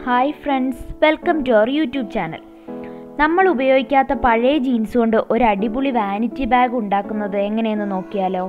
hi friends welcome to our YouTube channel നമ്മൾ ഉപയോഗിക്കാത്ത പഴയ ജീൻസ് കൊണ്ട് ഒരു അടിപൊളി വാനിറ്റി ബാഗ് ഉണ്ടാക്കുന്നത് എങ്ങനെയെന്ന് നോക്കിയാലോ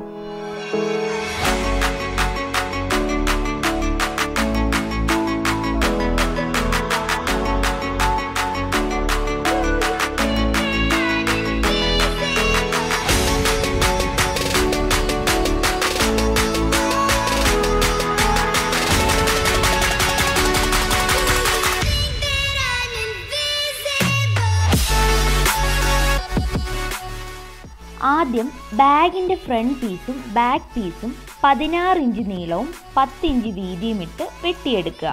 ആദ്യം ബാഗിൻ്റെ ഫ്രണ്ട് പീസും ബാക്ക് പീസും പതിനാറ് ഇഞ്ച് നീളവും പത്ത് ഇഞ്ച് വീതിയും ഇട്ട് വെട്ടിയെടുക്കുക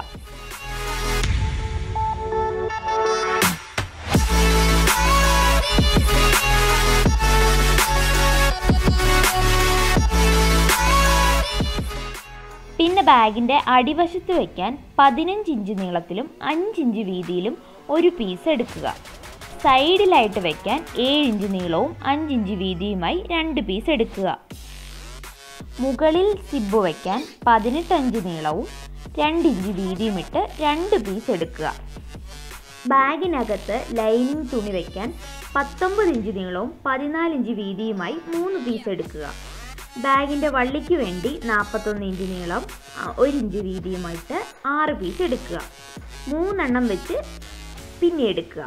പിന്നെ ബാഗിൻ്റെ അടിവശത്ത് വയ്ക്കാൻ പതിനഞ്ച് ഇഞ്ച് നീളത്തിലും അഞ്ച് ഇഞ്ച് വീതിയിലും ഒരു പീസ് എടുക്കുക സൈഡിലായിട്ട് വയ്ക്കാൻ ഏഴ് ഇഞ്ച് നീളവും അഞ്ച് ഇഞ്ച് വീതിയുമായി രണ്ട് പീസ് എടുക്കുക മുകളിൽ സിബ് വയ്ക്കാൻ പതിനെട്ടഞ്ച് നീളവും രണ്ട് ഇഞ്ച് വീതിയും ഇട്ട് രണ്ട് പീസ് എടുക്കുക ബാഗിനകത്ത് ലൈനിങ് തുണി വയ്ക്കാൻ പത്തൊമ്പത് ഇഞ്ച് നീളവും പതിനാല് ഇഞ്ച് വീതിയുമായി മൂന്ന് പീസ് എടുക്കുക ബാഗിൻ്റെ വള്ളിക്ക് വേണ്ടി നാൽപ്പത്തൊന്ന് ഇഞ്ച് നീളം ഒരു ഇഞ്ച് വീതിയുമായിട്ട് ആറ് പീസ് എടുക്കുക മൂന്നെണ്ണം വെച്ച് പിന്നെ എടുക്കുക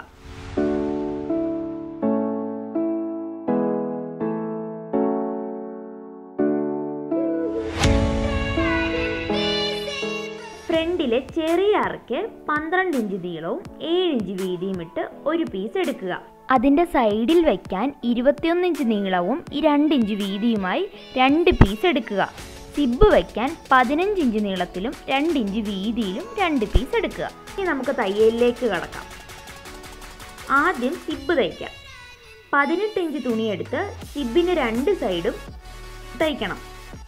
ഫ്രണ്ടിലെ ചെറിയ അറയ്ക്ക് പന്ത്രണ്ട് ഇഞ്ച് നീളവും ഏഴ് ഇഞ്ച് വീതിയും ഇട്ട് ഒരു പീസ് എടുക്കുക അതിൻ്റെ സൈഡിൽ വയ്ക്കാൻ ഇരുപത്തിയൊന്ന് ഇഞ്ച് നീളവും രണ്ട് ഇഞ്ച് വീതിയുമായി രണ്ട് പീസ് എടുക്കുക സിബ് വയ്ക്കാൻ പതിനഞ്ച് ഇഞ്ച് നീളത്തിലും രണ്ട് ഇഞ്ച് വീതിയിലും രണ്ട് പീസ് എടുക്കുക ഇനി നമുക്ക് തയ്യലിലേക്ക് കടക്കാം ആദ്യം സിബ് തയ്ക്കാം പതിനെട്ട് ഇഞ്ച് തുണിയെടുത്ത് സിബിൻ്റെ രണ്ട് സൈഡും തയ്ക്കണം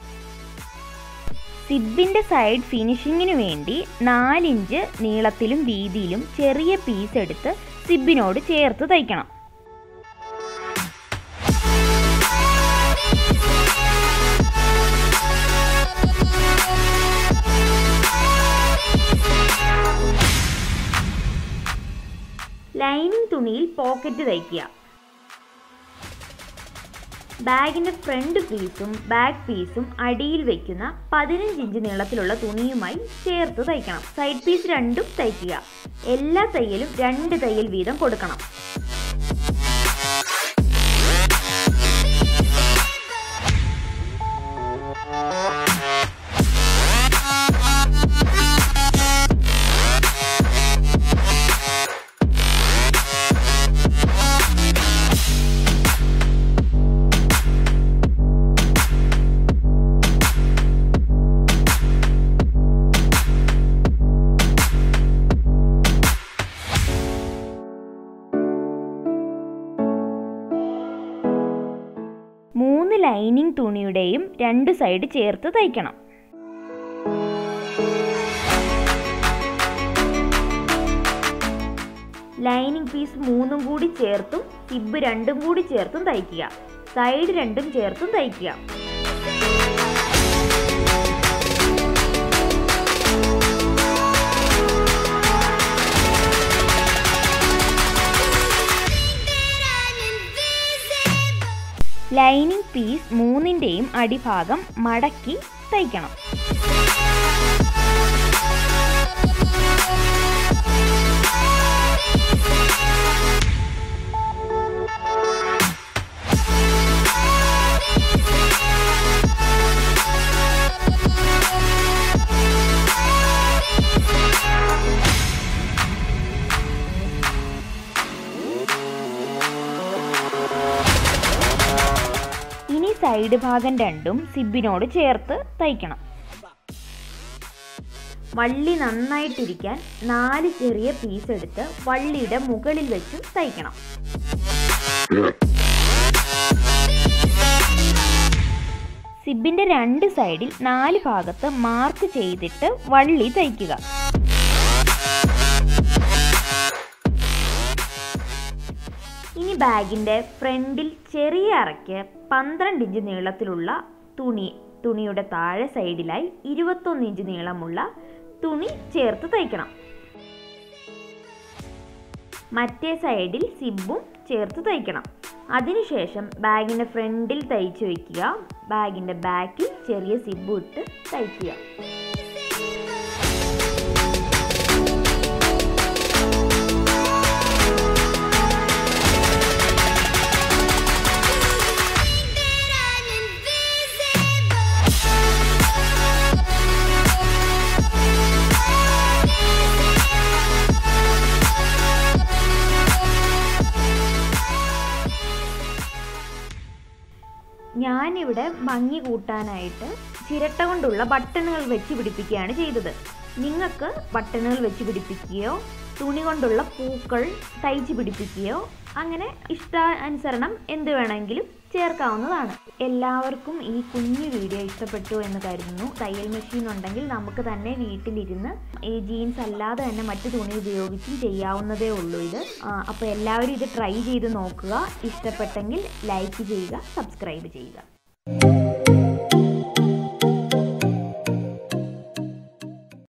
സിബിൻ്റെ സൈഡ് ഫിനിഷിങ്ങിന് വേണ്ടി നാലിഞ്ച് നീളത്തിലും വീതിയിലും ചെറിയ പീസ് എടുത്ത് സിബിനോട് ചേർത്ത് തയ്ക്കണം ലൈനിങ് തുണിയിൽ പോക്കറ്റ് തയ്ക്കുക ബാഗിൻ്റെ ഫ്രണ്ട് പീസും ബാക്ക് പീസും അടിയിൽ വയ്ക്കുന്ന പതിനഞ്ച് ഇഞ്ച് നീളത്തിലുള്ള തുണിയുമായി ചേർത്ത് തയ്ക്കണം സൈഡ് പീസ് രണ്ടും തയ്ക്കുക എല്ലാ തയ്യലും രണ്ട് തയ്യൽ വീതം കൊടുക്കണം മൂന്ന് ലൈനിങ് തുണിയുടെയും രണ്ട് സൈഡ് ചേർത്ത് തയ്ക്കണം ലൈനിങ് പീസ് മൂന്നും കൂടി ചേർത്തും സിബ് രണ്ടും കൂടി ചേർത്തും തയ്ക്കുക സൈഡ് രണ്ടും ചേർത്തും തയ്ക്കുക ലൈനിങ് പീസ് മൂന്നിൻ്റെയും അടിഭാഗം മടക്കി തയ്ക്കണം ഇനി സൈഡ് ഭാഗം രണ്ടും സിബിനോട് ചേർത്ത് തയ്ക്കണം വള്ളി നന്നായിട്ടിരിക്കാൻ നാല് ചെറിയ പീസ് എടുത്ത് വള്ളിയുടെ മുകളിൽ വെച്ചും തയ്ക്കണം സിബിന്റെ രണ്ട് സൈഡിൽ നാല് ഭാഗത്ത് മാർക്ക് ചെയ്തിട്ട് വള്ളി തയ്ക്കുക ഇനി ബാഗിൻ്റെ ഫ്രണ്ടിൽ ചെറിയ അറയ്ക്ക് പന്ത്രണ്ട് ഇഞ്ച് നീളത്തിലുള്ള തുണി തുണിയുടെ താഴെ സൈഡിലായി ഇരുപത്തൊന്ന് ഇഞ്ച് നീളമുള്ള തുണി ചേർത്ത് തയ്ക്കണം മറ്റേ സൈഡിൽ സിബും ചേർത്ത് തയ്ക്കണം അതിനുശേഷം ബാഗിൻ്റെ ഫ്രണ്ടിൽ തയ്ച്ച് വയ്ക്കുക ബാഗിൻ്റെ ബാക്കിൽ ചെറിയ സിബും ഇട്ട് തയ്ക്കുക ഞാനിവിടെ ഭംഗി കൂട്ടാനായിട്ട് ചിരട്ട കൊണ്ടുള്ള ബട്ടണുകൾ വെച്ച് പിടിപ്പിക്കുകയാണ് ചെയ്തത് നിങ്ങൾക്ക് ബട്ടണുകൾ വെച്ച് പിടിപ്പിക്കുകയോ തുണി കൊണ്ടുള്ള പൂക്കൾ തയ്ച്ച് പിടിപ്പിക്കുകയോ അങ്ങനെ ഇഷ്ടാനുസരണം എന്ത് വേണമെങ്കിലും ചേർക്കാവുന്നതാണ് എല്ലാവർക്കും ഈ കുഞ്ഞു വീഡിയോ ഇഷ്ടപ്പെട്ടു എന്ന് കരുതുന്നു തയ്യൽ മെഷീൻ ഉണ്ടെങ്കിൽ നമുക്ക് തന്നെ വീട്ടിലിരുന്ന് ഈ ജീൻസ് അല്ലാതെ തന്നെ മറ്റു തുണി ഉപയോഗിച്ചും ചെയ്യാവുന്നതേ ഉള്ളൂ ഇത് അപ്പോൾ എല്ലാവരും ഇത് ട്രൈ ചെയ്ത് നോക്കുക ഇഷ്ടപ്പെട്ടെങ്കിൽ ലൈക്ക് ചെയ്യുക സബ്സ്ക്രൈബ് ചെയ്യുക